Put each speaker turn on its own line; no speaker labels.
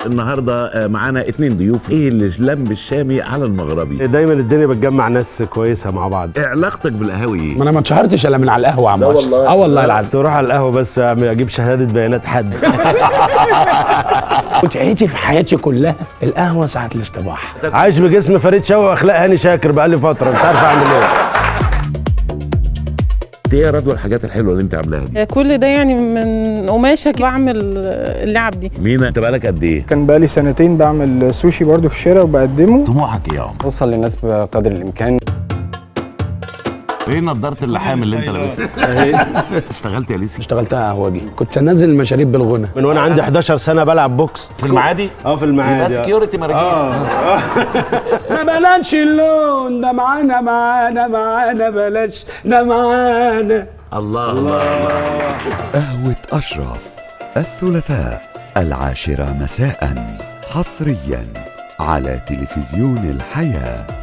النهارده آه، معانا اتنين ضيوف ايه اللي لم الشامي على المغربي
دايما الدنيا بتجمع ناس كويسه مع بعض
إيه علاقتك بالقهاوي ايه
ما انا ما اتشهرتش الا من على القهوه عم لا والله اه والله العظيم
تروح على القهوه بس اجيب شهاده بيانات حد
متعتي في حياتي كلها القهوه ساعه الاستباحه
عايش بجسم فريد شوقي واخلاق هاني شاكر بقالي فتره مش عارف اعمل ايه
ايه يا رضوى الحاجات الحلوه اللي انت عاملاها دي
كل ده يعني من قماشه بعمل اللعب دي
مينا انت بقالك قد ايه
كان بقالي سنتين بعمل سوشي برضو في الشارع وبقدمه
طموحك ايه يا عم
توصل للناس بقدر الامكان
ايه نضاره اللحام اللي انت لابسها اشتغلت يا ليسي
اشتغلتها قهوجي كنت انزل المشاريب بالغنى
من وانا عندي 11 سنه بلعب بوكس
في المعادي
اه في المعادي
سكيورتي مراجيح
ما بلاش اللون ده معانا معانا معانا بلاش ده معانا
الله الله
قهوة أشرف الثلاثاء العاشرة مساء حصريا على تلفزيون الحياه